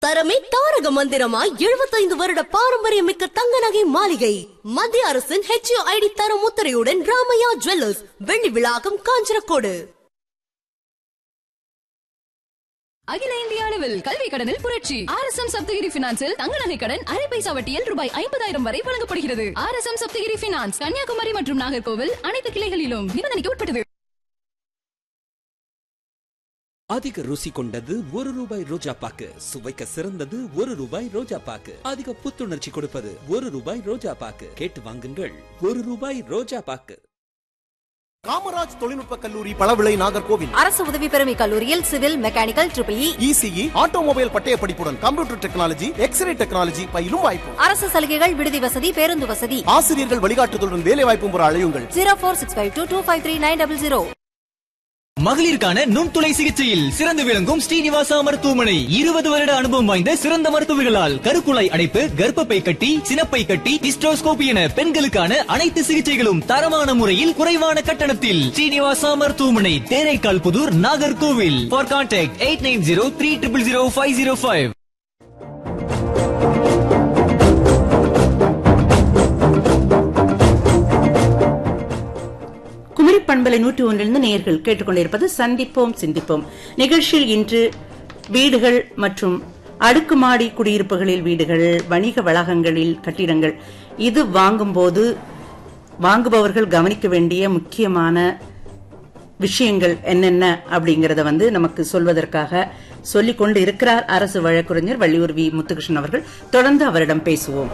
தரமே தாரக மந்திரமாய் எழுபத்தைந்து வருட பாரம்பரியமிக்க தங்க நகை மாளிகை மத்திய அரசின் ஹெச்ஓ ஐடி தரம் முத்திரையுடன் ராமையா ஜுவல்லர்ஸ் வெள்ளி விழாக்கம் காஞ்சனக்கோடு அகில இந்திய அளவில் கல்வி கடனில் புரட்சி ஆர் எஸ் எம் சப்தகிரி பினான்சில் தங்க நகை கடன் அரை பைசா வட்டியில் ரூபாய் ஐம்பதாயிரம் வரை வழங்கப்படுகிறது R S M Saptagiri finance Kanniyakumari மற்றும் நாகர்கோவில் அனைத்து கிளைகளிலும் நிபந்தனைக்கு உட்பட்டது அதிக ருசி கொண்டது ஒரு ரூபாய் ரோஜா பாக்கு சுவைக்க சிறந்தது ஒரு ரூபாய் ரோஜா பாக்கு அதிக புத்துணர்ச்சி கொடுப்பது ஒரு ரூபாய் ரோஜா பாக்கு கேட்டு வாங்குங்கள் ஒரு ரூபாய் ரோஜா பாக்கு காமராஜ் தொழில்நுட்ப கல்லூரி பளவிளை நாகர்கோவில் அரசு உதவி பெறும் இக்கல்லூரியில் civil mechanical triple E ECE automobile பட்டய படிப்புடன் கம்ப்யூட்டர் டெக்னாலஜி எக்ஸ்ரே டெக்னாலஜி பயிலும் வாய்ப்பு அரசு சலுகைகள் விடுதி வசதி பேருந்து வசதி ஆசிரியர்கள் வழிகாட்டுதலுடன் வேலை வாய்ப்பும் பெற அழையுங்கள் zero four six five two two five three nine double zero மகளிருக்கான நுண்துளை சிகிச்சையில் சிறந்து விளங்கும் ஸ்ரீனிவாசா மருத்துவமனை இருபது வருட அனுபவம் வாய்ந்த சிறந்த மருத்துவர்களால் கருக்குழாய் அடைப்பு கர்ப்பப்பை கட்டி சினப்பை கட்டி ஹிஸ்டோஸ்கோபி என பெண்களுக்கான அனைத்து சிகிச்சைகளும் தரமான முறையில் குறைவான கட்டணத்தில் ஸ்ரீனிவாசா மருத்துவமனை Theraikkal Pudur Nagercoil for contact eight nine zero three triple zero five zero five Kumari பண்பலை நூற்றி ஒன்றிலிருந்து நேயர்கள் கேட்டுக்கொண்டிருப்பது சந்திப்போம் சிந்திப்போம் நிகழ்ச்சியில் இன்று வீடுகள் மற்றும் அடுக்குமாடி குடியிருப்புகளில் வீடுகள் வணிக வளாகங்களில் கட்டிடங்கள் இது வாங்கும்போது வாங்குபவர்கள் கவனிக்க வேண்டிய முக்கியமான விஷயங்கள் என்னென்ன அப்படிங்கறத வந்து நமக்கு சொல்வதற்காக சொல்லிக் கொண்டு இருக்கிறார் அரசு வழக்குரைஞர் வள்ளியூர் வி முத்துகிருஷ்ணன் அவர்கள் தொடர்ந்து அவரிடம் பேசுவோம்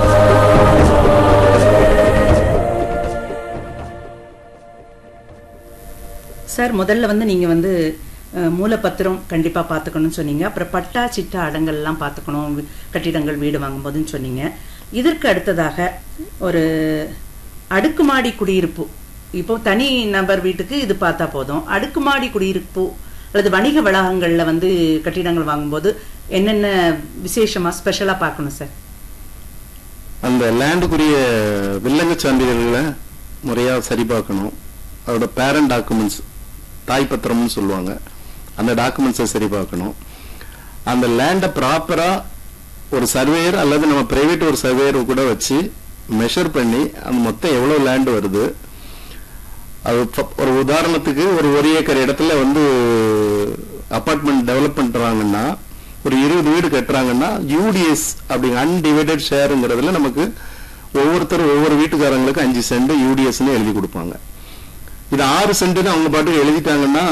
சார் முதல்ல வந்து நீங்க வந்து அஹ், மூலப்பத்திரம் கண்டிப்பா பார்த்துக்கணும்னு சொன்னீங்க அப்புறம் பட்டா சிட்டா அடங்கல்லாம் பார்த்துக்கணும் வி- கட்டிடங்கள் வீடு வாங்கும்போதுன்னு சொன்னீங்க இதற்கு அடுத்ததாக ஒரு அடுக்குமாடி குடியிருப்பு இப்போ தனி நபர் வீட்டுக்கு இது பார்த்தா போதும் அடுக்குமாடி குடியிருப்பு அல்லது வணிக வளாகங்கள்ல வந்து கட்டிடங்கள் வாங்கும்போது என்னென்ன விசேஷமா ஸ்பெஷலா பார்க்கணும் சார் அந்த லேண்டுக்குரிய வில்லங்க சான்றிதழ்களை முறையாக சரி பார்க்கணும் அதோட பேரண்ட் டாக்குமெண்ட்ஸ் தாய் பத்திரம்னு சொல்லுவாங்க அந்த டாக்குமெண்ட்ஸை சரி பார்க்கணும் அந்த லேண்டை ப்ராப்பராக ஒரு சர்வேயர் அல்லது நம்ம பிரைவேட் ஒரு சர்வேயர் கூட வச்சு மெஷர் பண்ணி அந்த மொத்தம் எவ்வளோ லேண்ட் வருது அது ப- ஒரு உதாரணத்துக்கு ஒரு ஒரு ஏக்கர் இடத்துல வந்து அபார்ட்மெண்ட் டெவலப் பண்றாங்கன்னா ஒரு இருபது வீடு கட்டுறாங்கன்னா யூடிஎஸ் அப்படிங்க அன்டிவைடட் ஷேருங்கிறதுல நமக்கு ஒவ்வொருத்தரும் ஒவ்வொரு வீட்டுக்காரங்களுக்கு அஞ்சு சென்ட் யூடிஎஸ்னு எழுதி கொடுப்பாங்க இது ஆறு சென்ட்னு அவங்க பாட்டுக்கு எழுதிட்டாங்கன்னா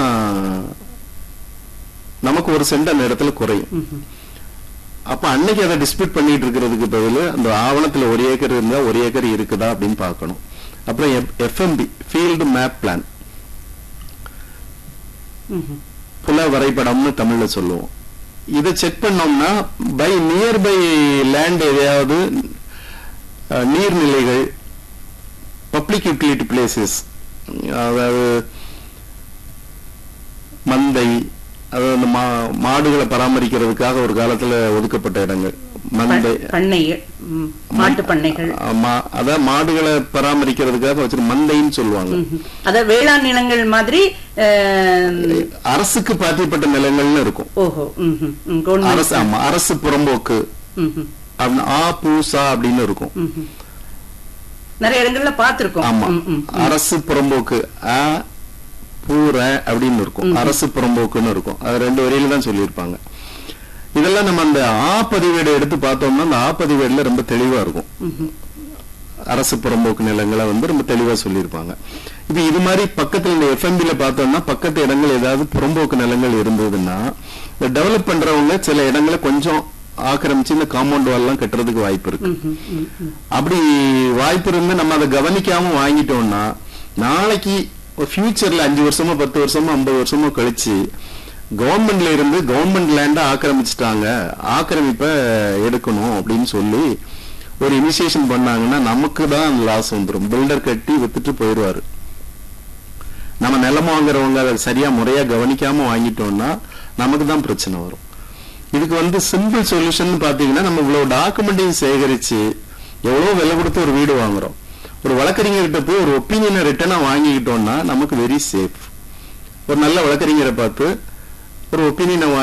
நமக்கு ஒரு சென்ட் அந்த இடத்துல குறையும் அப்ப அன்னைக்கு அதை டிஸ்பியூட் பண்ணிட்டு இருக்கிறதுக்கு பதில் அந்த ஆவணத்துல ஒரு ஏக்கர் இருந்தா ஒரு ஏக்கர் இருக்குதா அப்படின்னு பார்க்கணும் அப்புறம் எஃப்எம்பி ஃபீல்டு மேப் பிளான் புல வரைபடம்னு தமிழ்ல சொல்லுவோம் இதை செக் பண்ணோம்னா பை நியர்பை லேண்ட் எதையாவது அஹ், நீர்நிலைகள் பப்ளிக் யூட்டிலிட்டி பிளேசஸ் அதாவது மந்தை அதாவது அந்த மா- மாடுகளை பராமரிக்கிறதுக்காக ஒரு காலத்துல ஒதுக்கப்பட்ட இடங்கள் மந்தை பண்ணை ம், மாட்டு பண்ணைகள் ஆமா அதான் மாடுகளை பராமரிக்கிறதுக்காக வச்சிருக்க மந்தைன்னு சொல்லுவாங்க அத வேளாண் நிலங்கள் மாதிரி அஹ், அரசுக்கு பாத்தியப்பட்ட நிலங்கள்னு இருக்கும் ஓஹோ ம், ம், ம், government. அரசு ஆமா அரசு புறம்போக்கு ம், ம், அப்படின்னு ஆ பூசா அப்படின்னு இருக்கும் ம், ம். நிறைய இடங்கள்ல பார்த்திருக்கோம் ஆமா ம், ம். அரசு புறம்போக்கு ஆ பூர அப்படின்னு இருக்கும் அரசு புறம்போக்குன்னு இருக்கும் அது ரெண்டு வரியில தான் சொல்லியிருப்பாங்க இதெல்லாம் நம்ம அந்த ஆ பதிவேடு எடுத்து பார்த்தோம்னா அந்த ஆ பதிவேடுல ரொம்ப தெளிவா இருக்கும் அரசு புறம்போக்கு நிலங்களை வந்து ரொம்ப தெளிவா சொல்லியிருப்பாங்க இப்ப இது மாதிரி பக்கத்துல இந்த எஃப்எம்பில பார்த்தோம்னா பக்கத்து இடங்கள் ஏதாவது புறம்போக்கு நிலங்கள் இருந்ததுன்னா இந்த டெவலப் பண்றவங்க சில இடங்களை கொஞ்சம் ஆக்கிரமிச்சு இந்த காம்பவுண்ட் வால் எல்லாம் கட்டுறதுக்கு வாய்ப்பு இருக்கு அப்படி வாய்ப்பு இருந்து நம்ம அதை கவனிக்காம வாங்கிட்டோம்னா நாளைக்கு ஃபியூச்சர்ல அஞ்சு வருஷமோ பத்து வருஷமோ ஐம்பது வருஷமோ கழிச்சு கவர்மெண்ட்ல இருந்து கவர்மெண்ட் லேண்ட ஆக்கிரமிச்சிட்டாங்க ஆக்கிரமிப்பை எடுக்கணும் அப்படின்னு சொல்லி ஒரு இனிஷியேஷன் பண்ணாங்கன்னா நமக்கு தான் லாஸ் வந்துடும் பில்டர் கட்டி வித்துட்டு போயிடுவாரு நம்ம நிலம் வாங்குறவங்க அதை சரியா முறையா கவனிக்காம வாங்கிட்டோம்னா நமக்கு தான் பிரச்சனை வரும் இதுக்கு வந்து சிம்பிள் சொல்யூஷன் பாத்தீங்கன்னா நம்ம இவ்வளவு டாக்குமெண்ட்டையும் சேகரிச்சு எவ்வளவு விலை கொடுத்து ஒரு வீடு வாங்குறோம் ஒரு வழக்கறிஞர்கிட்ட போய் ஒரு ஒப்பீனியனை ரிட்டனா வாங்கிக்கிட்டோம்னா நமக்கு வெரி சேஃப் ஒரு நல்ல வழக்கறிஞரை பார்த்து ஒரு ஒப்பீனியனை